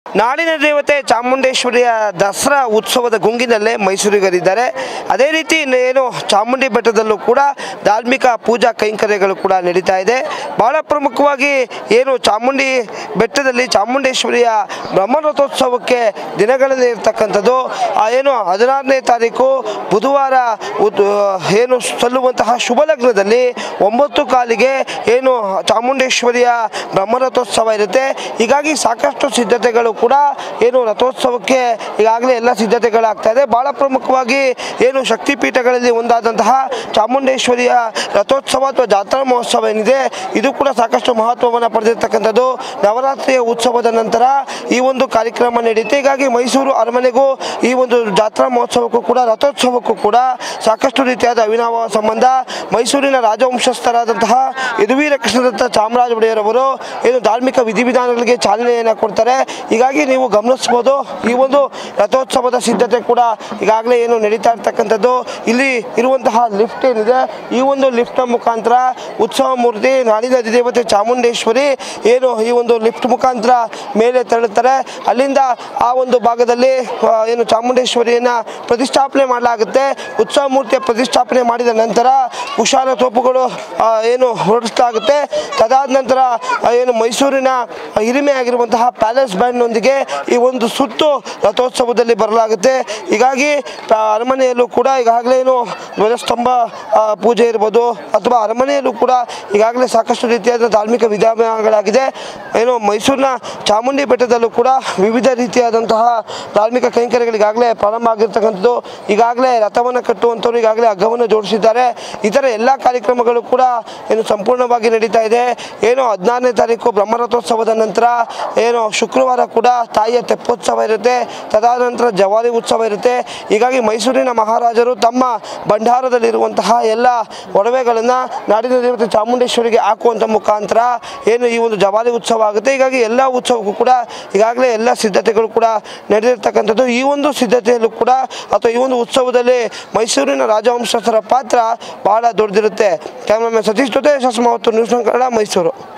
ನಾಡಿನ ದೇವತೆ ಚಾಮುಂಡೇಶ್ವರಿಯ ದಸರಾ ಉತ್ಸವದ ಗುಂಗಿನಲ್ಲೇ ಮೈಸೂರಿಗರಿದ್ದಾರೆ ಅದೇ ರೀತಿ ಏನು ಚಾಮುಂಡಿ ಬೆಟ್ಟದಲ್ಲೂ ಕೂಡ ಧಾರ್ಮಿಕ ಪೂಜಾ ಕೈಂಕರ್ಯಗಳು ಕೂಡ ನಡೀತಾ ಇದೆ ಬಹಳ ಪ್ರಮುಖವಾಗಿ ಏನು ಚಾಮುಂಡಿ ಬೆಟ್ಟದಲ್ಲಿ ಚಾಮುಂಡೇಶ್ವರಿಯ ಬ್ರಹ್ಮರಥೋತ್ಸವಕ್ಕೆ ದಿನಗಳಲ್ಲಿ ಇರ್ತಕ್ಕಂಥದ್ದು ಆ ಏನು ಹದಿನಾರನೇ ತಾರೀಕು ಬುಧವಾರ ಉದ್- ಏನು ಸಲ್ಲುವಂತಹ ಶುಭ ಲಗ್ನದಲ್ಲಿ ಒಂಬತ್ತು ಕಾಲಿಗೆ ಏನು ಚಾಮುಂಡೇಶ್ವರಿಯ ಬ್ರಹ್ಮರಥೋತ್ಸವ ಇರುತ್ತೆ ಹೀಗಾಗಿ ಸಾಕಷ್ಟು ಸಿದ್ಧತೆಗಳು ಕೂಡ ಏನು ರಥೋತ್ಸವಕ್ಕೆ ಈಗಾಗಲೇ ಎಲ್ಲ ಸಿದ್ಧತೆಗಳಾಗ್ತಾ ಇದೆ ಬಹಳ ಪ್ರಮುಖವಾಗಿ ಏನು ಶಕ್ತಿಪೀಠಗಳಲ್ಲಿ ಒಂದಾದಂತಹ ಚಾಮುಂಡೇಶ್ವರಿಯ ರಥೋತ್ಸವ ಅಥವಾ ಜಾತ್ರಾ ಮಹೋತ್ಸವ ಏನಿದೆ ಇದು ಕೂಡ ಸಾಕಷ್ಟು ಮಹತ್ವವನ್ನು ಪಡೆದಿರ್ತಕ್ಕಂಥದ್ದು ನವರಾತ್ರಿಯ ಉತ್ಸವದ ನಂತರ ಈ ಒಂದು ಕಾರ್ಯಕ್ರಮ ನಡೆಯುತ್ತೆ ಹೀಗಾಗಿ ಮೈಸೂರು ಅರಮನೆಗೂ ಈ ಒಂದು ಜಾತ್ರಾ ಮಹೋತ್ಸವಕ್ಕೂ ಕೂಡ ರಥೋತ್ಸವಕ್ಕೂ ಕೂಡ ಸಾಕಷ್ಟು ರೀತಿಯಾದ ಅವಿನಾವ ಸಂಬಂಧ ಮೈಸೂರಿನ ರಾಜವಂಶಸ್ಥರಾದಂತಹ ಯದುವೀರ ಕೃಷ್ಣದತ್ತ ಚಾಮರಾಜ ಒಡೆಯರವರು ಏನು ಧಾರ್ಮಿಕ ವಿಧಿವಿಧಾನಗಳಿಗೆ ಚಾಲನೆಯನ್ನು ಕೊಡ್ತಾರೆ ಹೀಗಾಗಿ ನೀವು ಗಮನಿಸ್ಬೋದು ಈ ಒಂದು ರಥೋತ್ಸವದ ಸಿದ್ಧತೆ ಕೂಡ ಈಗಾಗಲೇ ಏನು ನಡೀತಾ ಇರ್ತಕ್ಕಂಥದ್ದು ಇಲ್ಲಿ ಇರುವಂತಹ ಲಿಫ್ಟ್ ಏನಿದೆ ಈ ಒಂದು ಲಿಫ್ಟ್ನ ಮುಖಾಂತರ ಉತ್ಸವ ಮೂರ್ತಿ ನಾಡಿನ ಅಧಿದೇವತೆ ಚಾಮುಂಡೇಶ್ವರಿ ಏನು ಈ ಒಂದು ಲಿಫ್ಟ್ ಮುಖಾಂತರ ಮೇಲೆ ತೆರಳುತ್ತಾರೆ ಅಲ್ಲಿಂದ ಆ ಒಂದು ಭಾಗದಲ್ಲಿ ಆ, ಏನು ಚಾಮುಂಡೇಶ್ವರಿಯನ್ನು ಪ್ರತಿಷ್ಠಾಪನೆ ಮಾಡಲಾಗುತ್ತೆ ಉತ್ಸವ ಮೂರ್ತಿಯ ಪ್ರತಿಷ್ಠಾಪನೆ ಮಾಡಿದ ನಂತರ ಕುಶಾಲ ತೋಪುಗಳು ಆ, ಏನು ಹೊರಡಿಸಲಾಗುತ್ತೆ ತದಾದ ನಂತರ ಆ, ಏನು ಮೈಸೂರಿನ ಹಿರಿಮೆ ಆಗಿರುವಂತಹ ಪ್ಯಾಲೇಸ್ ಬ್ಯಾಂಡ್ನೊಂದಿಗೆ ಈ ಒಂದು ಸುತ್ತು ರಥೋತ್ಸವದಲ್ಲಿ ಬರಲಾಗುತ್ತೆ ಹೀಗಾಗಿ ಪ- ಅರಮನೆಯಲ್ಲೂ ಕೂಡ ಈಗಾಗಲೇ ಏನು ಧ್ವಜಸ್ತಂಭ ಆ, ಪೂಜೆ ಇರ್ಬೋದು ಅಥವಾ ಅರಮನೆಯಲ್ಲೂ ಕೂಡ ಈಗಾಗಲೇ ಸಾಕಷ್ಟು ರೀತಿಯಾದ ಧಾರ್ಮಿಕ ವಿಧಾನಗಳಾಗಿದೆ ಏನು ಮೈಸೂರಿನ ಚಾಮುಂಡಿ ಬೆಟ್ಟದಲ್ಲೂ ಕೂಡ ವಿವಿಧ ರೀತಿಯಾದಂತಹ ಧಾರ್ಮಿಕ ಕೈಂಕರ್ಯಗಳು ಈಗಾಗಲೇ ಪ್ರಾರಂಭ ಆಗಿರ್ತಕ್ಕಂಥದ್ದು ಈಗಾಗಲೇ ರಥವನ್ನು ಕಟ್ಟುವಂಥವ್ರು ಈಗಾಗಲೇ ಹಗ್ಗವನ್ನು ಜೋಡಿಸಿದ್ದಾರೆ ಇತರ ಎಲ್ಲ ಕಾರ್ಯಕ್ರಮಗಳು ಕೂಡ ಏನು ಸಂಪೂರ್ಣವಾಗಿ ನಡೀತಾ ಇದೆ ಏನು ಹದಿನಾರನೇ ತಾರೀಕು ಬ್ರಹ್ಮರಥೋತ್ಸವದ ನಂತರ ಏನು ಶುಕ್ರವಾರ ಕೂಡ ತಾಯಿಯ ತೆಪ್ಪೋತ್ಸವ ಇರುತ್ತೆ ತದಾದ ನಂತರ ಜವಾರಿ ಉತ್ಸವ ಇರುತ್ತೆ ಹೀಗಾಗಿ ಮೈಸೂರಿನ ಮಹಾರಾಜರು ತಮ್ಮ ಭಂಡಾರದಲ್ಲಿರುವಂತಹ ಎಲ್ಲ ಒಡವೆಗಳನ್ನು ನಾಡಿನ ದೇವತೆ ಚಾಮುಂಡೇಶ್ವರಿಗೆ ಹಾಕುವಂಥ ಮುಖಾಂತರ ಏನು ಈ ಒಂದು ಜವಾರಿ ಉತ್ಸವ ಆಗುತ್ತೆ ಹೀಗಾಗಿ ಎಲ್ಲ ಉತ್ಸವಕ್ಕೂ ಕೂಡ ಈಗಾಗಲೇ ಎಲ್ಲ ಸಿದ್ಧತೆಗಳು ಕೂಡ ನಡೆದಿರ್ತಕ್ಕಂಥದ್ದು ಈ ಒಂದು ಸಿದ್ಧತೆಯಲ್ಲೂ ಕೂಡ ಅಥವಾ ಈ ಒಂದು ಉತ್ಸವದಲ್ಲಿ ಮೈಸೂರಿನ ರಾಜವಂಶಸ್ಥರ ಪಾತ್ರ ಬಹಳ ದೊಡ್ಡದಿರುತ್ತೆ ಕ್ಯಾಮ್ರಾಮನ್ ಸತೀಶ್ ಜೊತೆ ಯಶಸ್ ಮಾವತ್ತು ನ್ಯೂಸ್ ಒನ್ ಕನ್ನಡ ಮೈಸೂರು